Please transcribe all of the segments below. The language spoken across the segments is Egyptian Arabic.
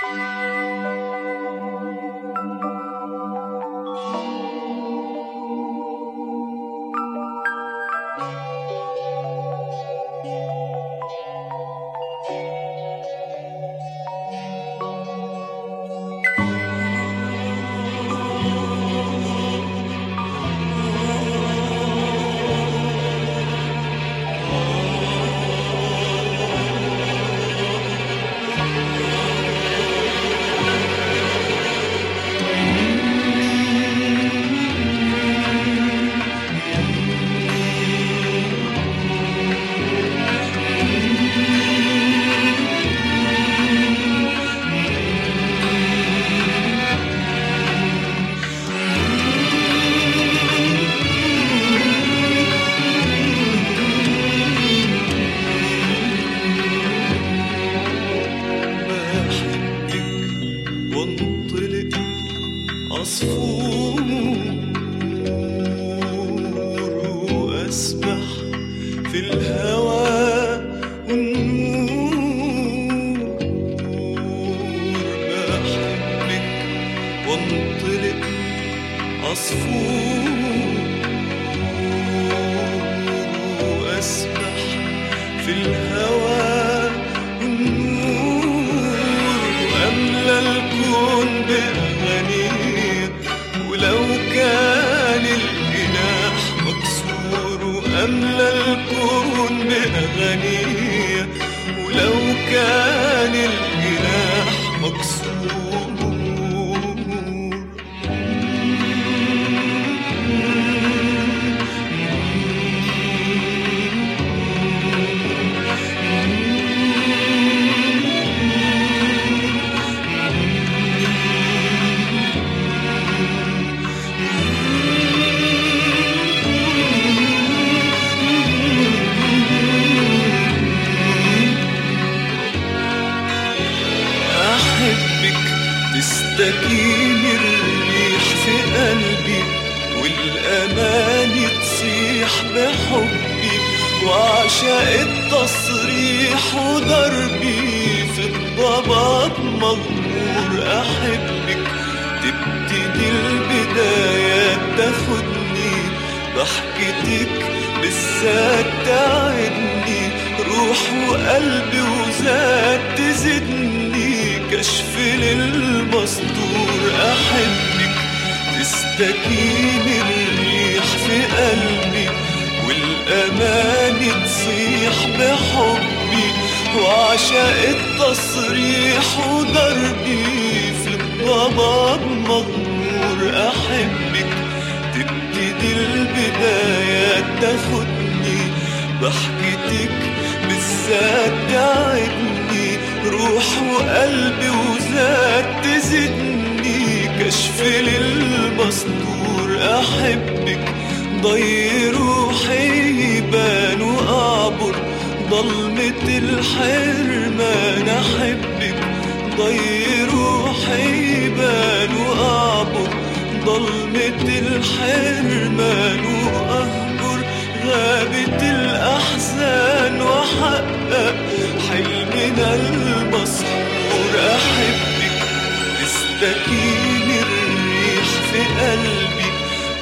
بحبك وانطلق عصفور واسبح في الهوى والنور بحبك وانطلق عصفور واسبح في الهوى والنور واملى الكون باغانيه ولو كان الجناح مكسور واملى الكون باغانيه ولو كان الجناح مكسور أحبك تستكين الريح في قلبي والأماني تصيح بحبي وعشاق التصريح ودربي في الضباب مغمور أحبك تبتدي البدايات تاخدني ضحكتك بالذات تعدني روح وقلبي وذات تزدني كشف للمستور أحبك تستكين الريح في قلبي والأماني تصيح بحبي وعشاق التصريح ودربي في الضباب مغمور أحبك تبتدي البدايات تاخدني ضحكتك بالذات تعدني روح وقلبي وذات تزدني كشف للمستور أحبك ضي روحي يبان وأعبر ضلمة الحرمان أحبك ضي روحي يبان وأعبر ضلمة الحرمان وأهجر غابة الأحزان وأحقق حلمنا المسحور أحبك تستكين الريح في قلبي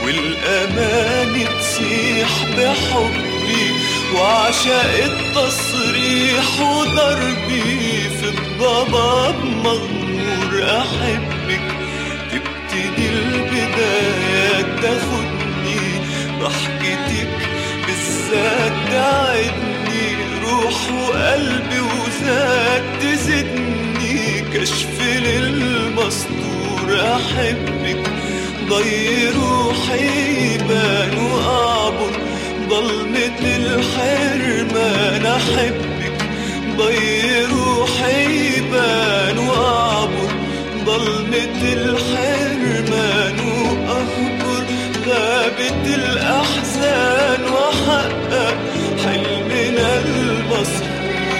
والأمان تصيح بحبي وعشاق التصريح وضربي في الضباب مغمور أحبك تبتدي البدايات تاخدني ضحكتك بالذات تعدني روح وقلبي وذات تزدني كشف للمستور أحبك ضي روحي يبان وأعبر ضلمة الحرمان أحبك ضي روحي يبان وأعبر ضلمة الحرمان وأهجر غابة الأحزان وأحقق حلمنا المسحور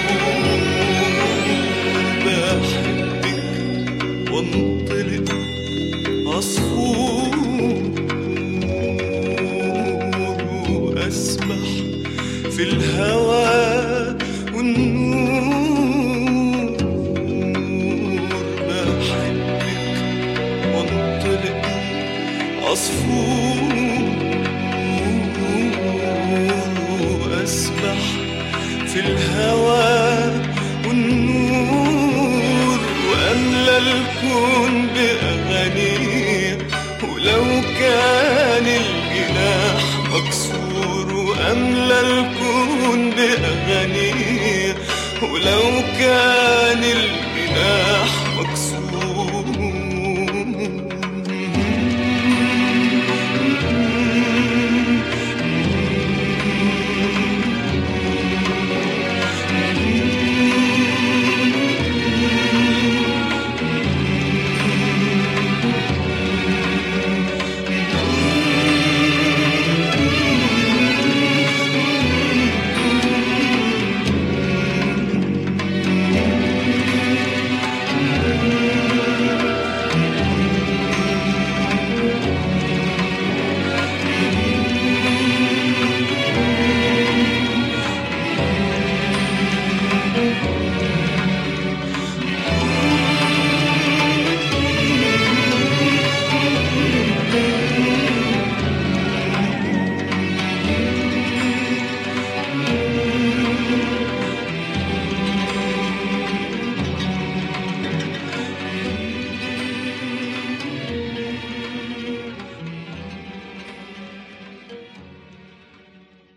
بحبك وانطلق عصفور وأسبح في الهوى والنور عصفور وأسبح في الهوى والنور وأملى الكون بأغانيه ولو كان الجناح مكسور وأملى الكون بأغانيه ولو كان الجناح